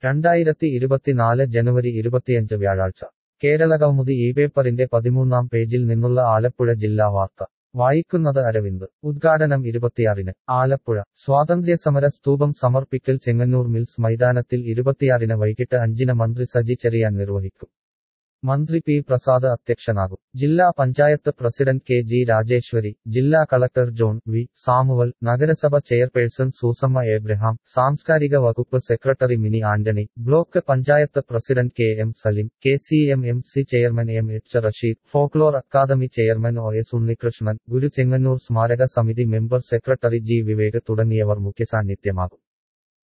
രണ്ടായിരത്തി ഇരുപത്തിനാല് ജനുവരി ഇരുപത്തിയഞ്ച് വ്യാഴാഴ്ച കേരളകൗമുദി ഈ പേപ്പറിന്റെ പതിമൂന്നാം പേജിൽ നിന്നുള്ള ആലപ്പുഴ ജില്ലാ വാർത്ത വായിക്കുന്നത് അരവിന്ദ് ഉദ്ഘാടനം ഇരുപത്തിയാറിന് ആലപ്പുഴ സ്വാതന്ത്ര്യസമര സ്തൂപം സമർപ്പിക്കൽ ചെങ്ങന്നൂർ മിൽസ് മൈതാനത്തിൽ ഇരുപത്തിയാറിന് വൈകിട്ട് അഞ്ചിന് മന്ത്രി സജി ചെറിയാൻ നിർവഹിക്കും മന്ത്രി പി പ്രസാദ് അധ്യക്ഷനാകും ജില്ലാ panchayat president K G Rajeshwari ജില്ലാ കളക്ടർ ജോൺ വി സാമുവൽ നഗരസഭ ചെയർപേഴ്സൺ സൂസമ്മ എബ്രഹാം സാംസ്കാരിക വകുപ്പ് secretary Mini Antony block panchayat president K M Salim K C M M C chairman M H Rasheed folklore academy chairman O S Unnikrishnan Guru Chengannur സ്മാരക സമിതി മെമ്പർ സെക്രട്ടറി ജി വിവേക് തുടങ്ങിയവർ മുഖ്യസാന്നിധ്യമാകും